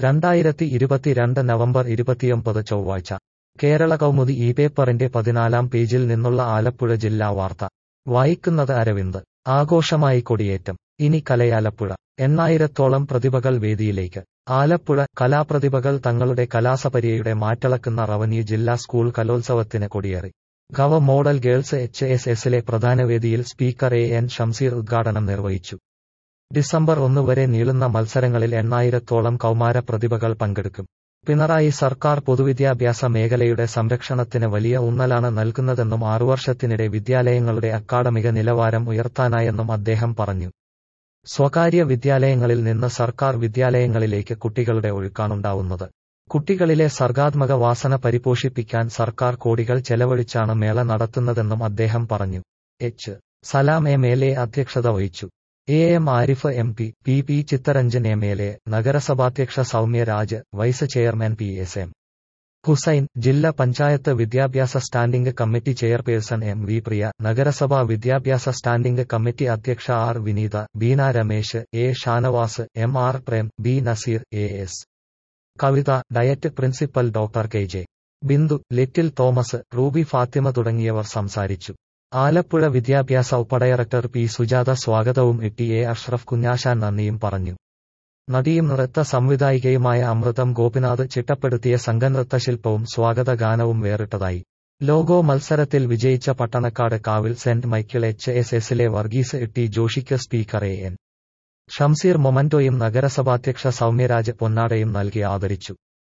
രണ്ടായിരത്തി ഇരുപത്തിരണ്ട് നവംബർ ഇരുപത്തിയൊമ്പത് ചൊവ്വാഴ്ച കേരള കൗമുദി ഈ പേപ്പറിന്റെ പതിനാലാം പേജിൽ നിന്നുള്ള ആലപ്പുഴ ജില്ലാ വാർത്ത വായിക്കുന്നത് അരവിന്ദ് ആഘോഷമായി കൊടിയേറ്റം ഇനി കലയാലപ്പുഴ എണ്ണായിരത്തോളം പ്രതിഭകൾ വേദിയിലേക്ക് ആലപ്പുഴ കലാപ്രതിഭകൾ തങ്ങളുടെ കലാസപര്യയുടെ മാറ്റളക്കുന്ന റവന്യൂ ജില്ലാ സ്കൂൾ കലോത്സവത്തിന് കൊടിയേറി ഗവ മോഡൽ ഗേൾസ് എച്ച് എസ് എസിലെ പ്രധാന വേദിയിൽ സ്പീക്കർ എ എൻ ഷംസീർ ഉദ്ഘാടനം നിർവഹിച്ചു ഡിസംബർ ഒന്ന് വരെ നീളുന്ന മത്സരങ്ങളിൽ എണ്ണായിരത്തോളം കൗമാര പ്രതിഭകൾ പങ്കെടുക്കും പിണറായി സർക്കാർ പൊതുവിദ്യാഭ്യാസ മേഖലയുടെ സംരക്ഷണത്തിന് വലിയ ഊന്നലാണ് നൽകുന്നതെന്നും ആറുവർഷത്തിനിടെ വിദ്യാലയങ്ങളുടെ അക്കാഡമിക നിലവാരം ഉയർത്താനായെന്നും അദ്ദേഹം പറഞ്ഞു സ്വകാര്യ വിദ്യാലയങ്ങളിൽ നിന്ന് സർക്കാർ വിദ്യാലയങ്ങളിലേക്ക് കുട്ടികളുടെ ഒഴുക്കാണുണ്ടാവുന്നത് കുട്ടികളിലെ സർഗാത്മക വാസന പരിപോഷിപ്പിക്കാൻ സർക്കാർ കോടികൾ ചെലവഴിച്ചാണ് മേള നടത്തുന്നതെന്നും അദ്ദേഹം പറഞ്ഞു H Salam M L A അധ്യക്ഷത വഹിച്ചു A M Arif M P P P Chittaranjan M L A നഗരസഭാധ്യക്ഷ Soumyaraj vice chairman P S M Hussain ജില്ലാ പഞ്ചായത്ത് വിദ്യാഭ്യാസ standing committee chairperson M V Priya നഗരസഭാ വിദ്യാഭ്യാസ സ്റ്റാൻഡിംഗ് കമ്മിറ്റി അധ്യക്ഷ R Vineetha Beena Ramesh A Shanavas M R Prem B Nazeer A S Kavitha DIET principal doctor K J Bindu Little Thomas Ruby Fathima തുടങ്ങിയവർ സംസാരിച്ചു ആലപ്പുഴ വിദ്യാഭ്യാസ ഉപഡയറക്ടർ P Sujatha സ്വാഗതവും ടി എ അഷ്റഫ് കുഞ്ഞാശാൻ നന്ദിയും പറഞ്ഞു നടിയും നൃത്ത സംവിധായികയുമായ അമൃതം ഗോപിനാഥ് ചിട്ടപ്പെടുത്തിയ സംഘനൃത്തശില്പവും സ്വാഗത ഗാനവും വേറിട്ടതായി ലോഗോ മത്സരത്തിൽ വിജയിച്ച പട്ടണക്കാട് കാവിൽ സെന്റ് മൈക്കിൾ എച്ച് എസ് എസിലെ വർഗീസ് ടി ജോഷിക്ക് സ്പീക്കർ എ എൻ ഷംസീർ മൊമന്റോയും നഗരസഭാധ്യക്ഷ സൗമ്യരാജ് പൊന്നാടയും നൽകി ആദരിച്ചു